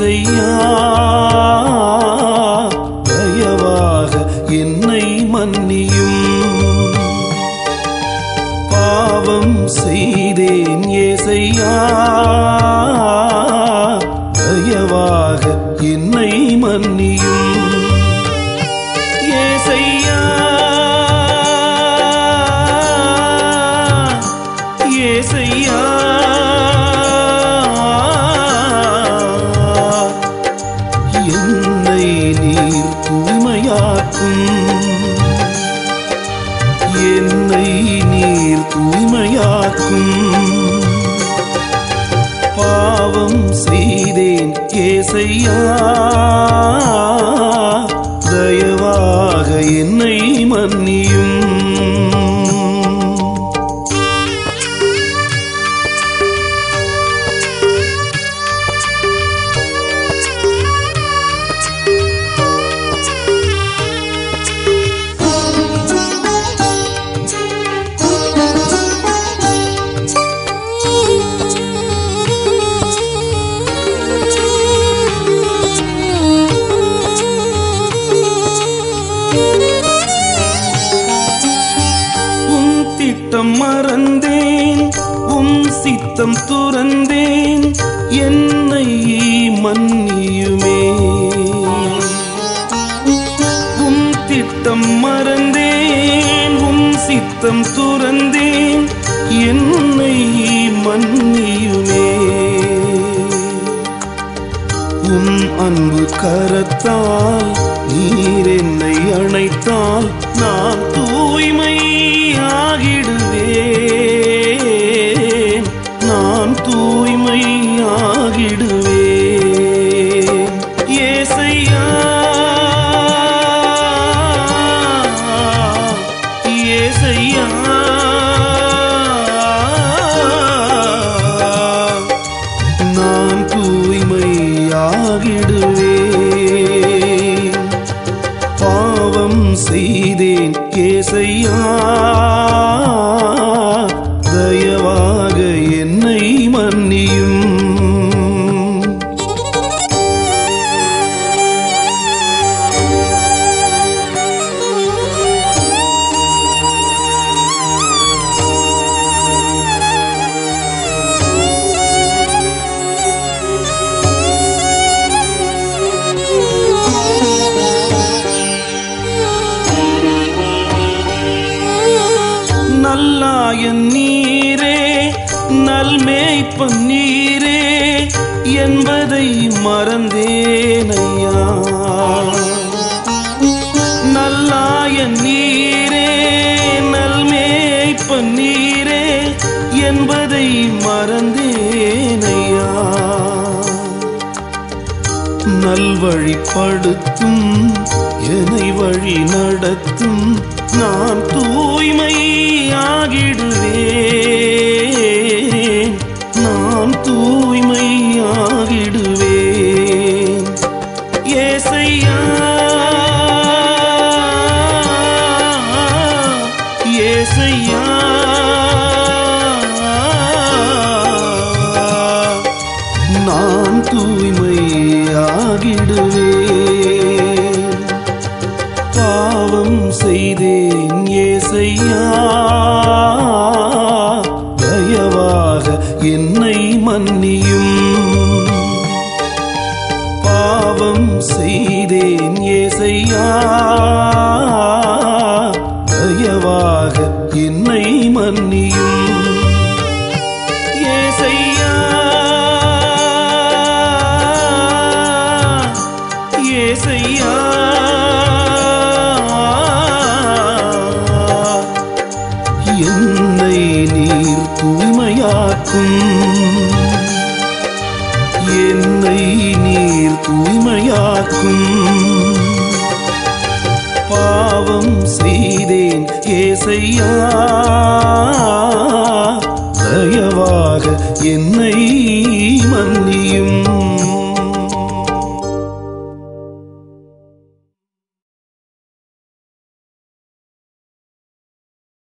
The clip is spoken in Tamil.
ஏசையா தயவாக என்னை மன்னியும் பாவம் செய்தேன் ஏசையா தயவாக என்னை மன்னியும் ஏசையா ஏசையா என்னை நீர் தூய்மையாக்கும் என்னை நீர் தூய்மையாக்கும் பாவம் செய்தேன் ஏசையா தயவாக என்னை மன்னியும் உன் திட்டம் மறந்தேன் உன் சித்தம் துறந்தேன் என்னை மன்னியுமே உன் திட்டம் மறந்தேன் உன் சித்தம் துறந்தேன் என்னை மன்னியுமே உம் அன்பு கரத்தால் நீர் என்னை அணைத்தால் நான் தூய்மை ஆகிடுவேன் நான் தூய்மை ஆகிடுவேன் ஏசையா ஏசையா நான் தூய்மையாகிடுவேன் பாவம் செய்தேன் ஏசையா தயவாக என்னை மன்னியும் நல்லாயன் நீரே நல்மேய்ப்பன் நீரே என்பதை மறந்தேன் ஐயா நல்லாயன் நீரே நல்மேய்ப்பன் நீரே என்பதை மறந்தேன் ஐயா நல்வழிப்படுத்தும் என்னை வழி நடத்தும் நான் தூய்மையாகிடுவேன் நான் தூய்மையாகிடுவேன் ஏசையா ஏசையா நான் தூய்மையாகிடுவேன் பாவம் செய்தேன் ஏசையா தயவாக என்னை மன்னியும் பாவம் செய்தேன் ஏசையா தயவாக என்னை மன்னியும் ஏசையா ஏசையா என்னை நீர் தூய்மையாக்கும் என்னை நீர் தூய்மையாக்கும் பாவம் செய்தேன் ஏசையா